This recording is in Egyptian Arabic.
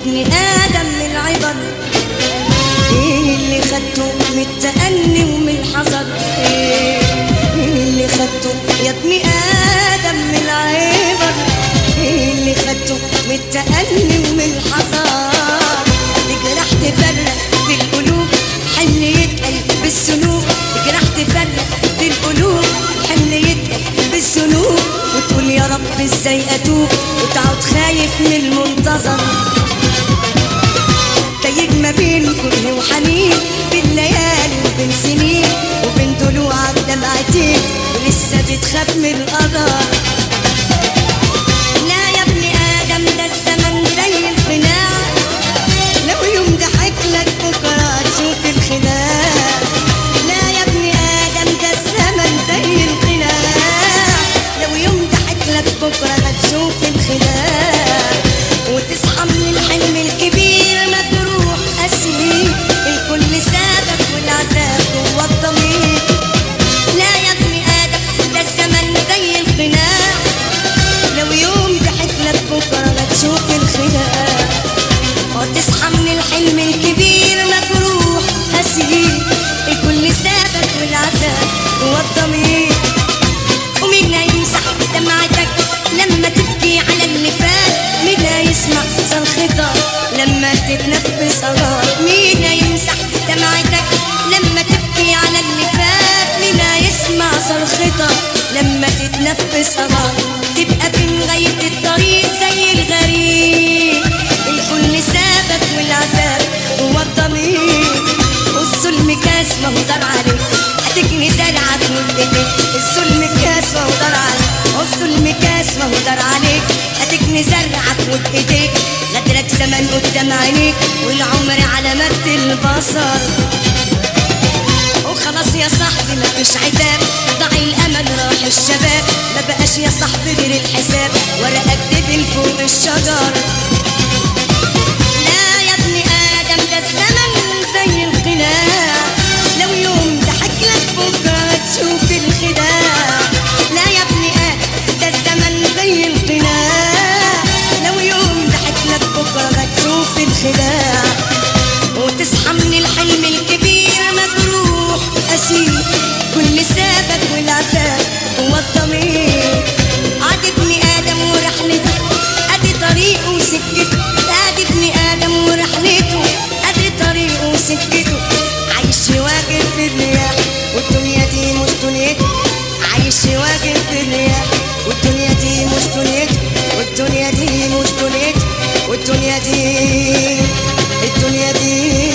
ابن آدم من العبر ايه اللي خدته من التأني ومن الحذر ايه اللي خدته يا ابن آدم من العبر ايه اللي خدته من التأني ومن الحذر تجرح تفرق في القلوب حمل يتقل بالذنوب تجرح تفرق في القلوب حمل يتقل بالذنوب وتقول يا رب ازاي اتوب وتقعد خايف من المنتظر تايه ما بين كره وحنين بين ليالي وبين سنين وبين ضلوعك دمعتين ولسه بتخاف من القدر لا يا ابن ادم ده الزمن زي القناع لو يوم ضحك لك بكره تشوف الخداع لا يا ابن ادم ده الزمن زي القناع لو يوم ضحك لك بكره هتشوف الخداع وتصحى من الحلم الكبير مجروح اسير الكل سابك والعذاب جوه الضمير لا يا ابن ادم ده الزمن زي القناع لو يوم ضحك لك بكره هتشوف الخداع وتصحى من الحلم الكبير مجروح اسير الكل سابك والعذاب جوه الضمير ومين هيمسح دمعتك لما تبكي على اللي فات مين هيسمع صرختك لما تتنفس صلاة مين هيمسح دمعتك لما تبكي على اللي فات مين هيسمع صرختك لما تتنفس صلاة تبقى في نهاية الطريق زي الغريب الكل سابك والعذاب هو الضمير والظلم كاس مهدر عليك هتجني زرعك وايديك الظلم كاس مهدر عليك والظلم كاس مهدر عليك هتجني زرعك وايديك غدرك زمن قدام عينيك والعمر على مد البصر وخلاص يا صاحبي مفيش عتاب ضاع الامل راح الشباب ما بقاش يا صاحبي غير الحساب ورقك دبل فوق الشجر لا يا ابن ادم ده الزمن زي القناع لو يوم ضحك لك بكره تشوف الخداع لا يا ابن ادم ده الزمن زي القناع لو يوم ضحك لك بكره تشوف الخداع وتصحى من الحلم الكبير مجروح اسير كل سابك والعذاب هو الضمير عاد ابن ادم ورحلته ادي طريقه وسكته ادي ابن ادم ورحلته ادي طريقه وسكته عايش يواجه في الرياح والدنيا دي مش دنيته عايش يواجه في الرياح والدنيا دي مش دنيته والدنيا دي مش دنيته والدنيا دي الدنيا دي